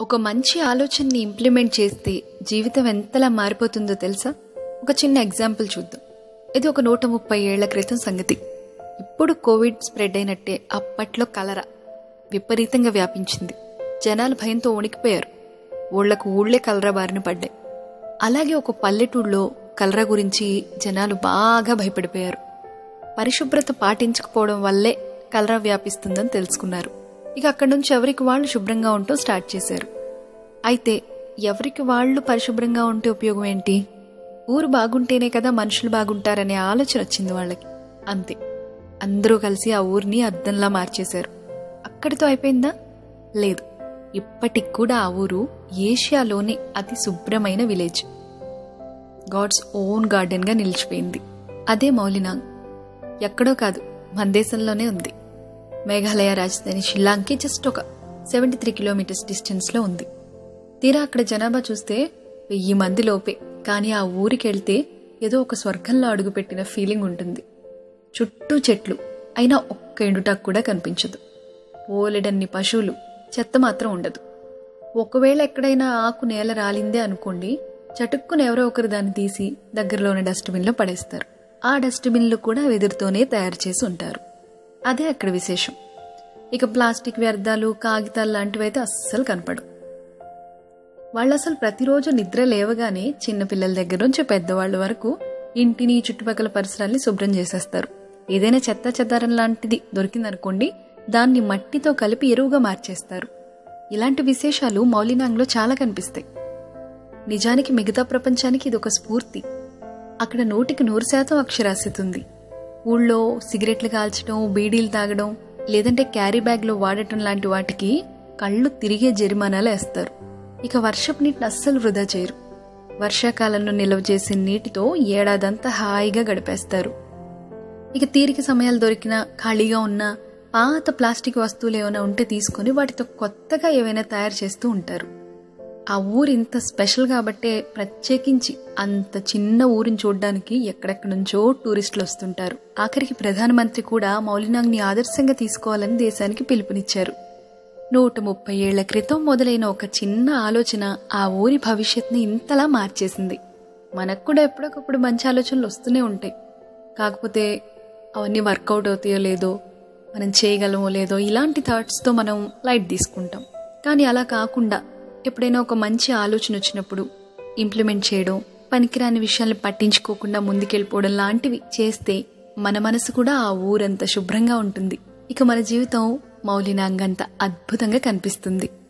ఒక మంచి ఆలోచనని ఇంప్లిమెంట్ చేస్తే జీవితం ఎంతలా మారిపోతుందో తెలుసా ఒక చిన్న ఎగ్జాంపుల్ చూద్దాం ఇది ఒక నూట ముప్పై ఏళ్ల క్రితం సంగతి ఇప్పుడు కోవిడ్ స్ప్రెడ్ అయినట్టే అప్పట్లో కలరా విపరీతంగా వ్యాపించింది జనాలు భయంతో వణికిపోయారు ఊళ్ళకు ఊళ్ళే కలరా బారిన పడ్డాయి అలాగే ఒక పల్లెటూళ్ళలో కలరా గురించి జనాలు బాగా భయపడిపోయారు పరిశుభ్రత పాటించకపోవడం వల్లే కలరా వ్యాపిస్తుందని తెలుసుకున్నారు ఇక అక్కడి నుంచి ఎవరికి వాళ్ళు శుభ్రంగా ఉంటూ స్టార్ట్ చేశారు అయితే ఎవరికి వాళ్ళు పరిశుభ్రంగా ఉంటే ఉపయోగం ఏంటి ఊరు బాగుంటేనే కదా మనుషులు బాగుంటారనే ఆలోచన వచ్చింది వాళ్ళకి అంతే అందరూ కలిసి ఆ ఊరిని అద్దంలా మార్చేశారు అక్కడితో అయిపోయిందా లేదు ఇప్పటికి కూడా ఆ ఊరు ఏషియాలోనే అతి శుభ్రమైన విలేజ్ గాడ్స్ ఓన్ గార్డెన్గా నిలిచిపోయింది అదే మౌలినాంగ్ ఎక్కడో కాదు మన దేశంలోనే ఉంది మేఘాలయ రాజధాని షిల్లాంగ్కి జస్ట్ ఒక సెవెంటీ త్రీ కిలోమీటర్స్ డిస్టెన్స్లో ఉంది తీరా అక్కడ జనాభా చూస్తే వెయ్యి మంది లోపే కానీ ఆ ఊరికి వెళ్తే ఏదో ఒక స్వర్గంలో అడుగుపెట్టిన ఫీలింగ్ ఉంటుంది చుట్టూ చెట్లు అయినా ఒక్క ఎండుటాకు కూడా కనిపించదు ఓలెడన్ని పశువులు చెత్త మాత్రం ఉండదు ఒకవేళ ఎక్కడైనా ఆకు నేల రాలిందే అనుకోండి చటుక్కున ఎవరో ఒకరు దాన్ని తీసి దగ్గరలోని డస్ట్బిన్లో పడేస్తారు ఆ డస్ట్బిన్లు కూడా వెదురుతోనే తయారు చేసి ఉంటారు అదే అక్కడ విశేషం ఇక ప్లాస్టిక్ వ్యర్థాలు కాగితాలు లాంటివైతే అస్సలు కనపడవు వాళ్ళు అసలు ప్రతిరోజు నిద్ర లేవగానే చిన్నపిల్లల దగ్గర నుంచి పెద్దవాళ్ళ వరకు ఇంటిని చుట్టుపక్కల పరిసరాల్ని శుభ్రం చేసేస్తారు ఏదైనా చెత్త చెదారం లాంటిది దొరికిందనుకోండి దాన్ని మట్టితో కలిపి ఎరువుగా మార్చేస్తారు ఇలాంటి విశేషాలు మౌలినాంగ్లో చాలా కనిపిస్తాయి నిజానికి మిగతా ప్రపంచానికి ఇది ఒక స్ఫూర్తి అక్కడ నూటికి నూరు శాతం అక్షరాస్యత ఉంది ఊళ్ళో సిగరెట్లు కాల్చడం బీడీలు తాగడం లేదంటే క్యారీ బ్యాగ్లో వాడటం లాంటి వాటికి కళ్ళు తిరిగే జరిమానాలు వేస్తారు ఇక వర్షపు నీటిని అస్సలు వృధా చేయరు వర్షాకాలంలో నిల్వ చేసే నీటితో ఏడాదంతా హాయిగా గడిపేస్తారు ఇక తీరిక సమయాలు దొరికినా ఖాళీగా ఉన్న పాత ప్లాస్టిక్ వస్తువులు ఏమైనా ఉంటే తీసుకొని వాటితో కొత్తగా ఏవైనా తయారు చేస్తూ ఉంటారు ఆ ఊరు ఇంత స్పెషల్ కాబట్టే ప్రత్యేకించి అంత చిన్న ఊరిని చూడడానికి ఎక్కడెక్కడి నుంచో టూరిస్టులు వస్తుంటారు ఆఖరికి ప్రధానమంత్రి కూడా మౌలినాంగ్ని ఆదర్శంగా తీసుకోవాలని దేశానికి పిలుపునిచ్చారు నూట ముప్పై ఏళ్ల క్రితం మొదలైన ఒక చిన్న ఆలోచన ఆ ఊరి భవిష్యత్ని ఇంతలా మార్చేసింది మనకు కూడా ఎప్పటికప్పుడు మంచి ఆలోచనలు వస్తూనే ఉంటాయి కాకపోతే అవన్నీ వర్కౌట్ అవుతాయో లేదో మనం చేయగలమో లేదో ఇలాంటి థాట్స్తో మనం లైట్ తీసుకుంటాం కానీ అలా కాకుండా ఎప్పుడైనా ఒక మంచి ఆలోచన వచ్చినప్పుడు ఇంప్లిమెంట్ చేయడం పనికిరాని విషయాల్ని పట్టించుకోకుండా ముందుకెళ్ళిపోవడం లాంటివి చేస్తే మన మనసు కూడా ఆ ఊరంత శుభ్రంగా ఉంటుంది ఇక మన జీవితం మౌలినాంగంత అద్భుతంగా కనిపిస్తుంది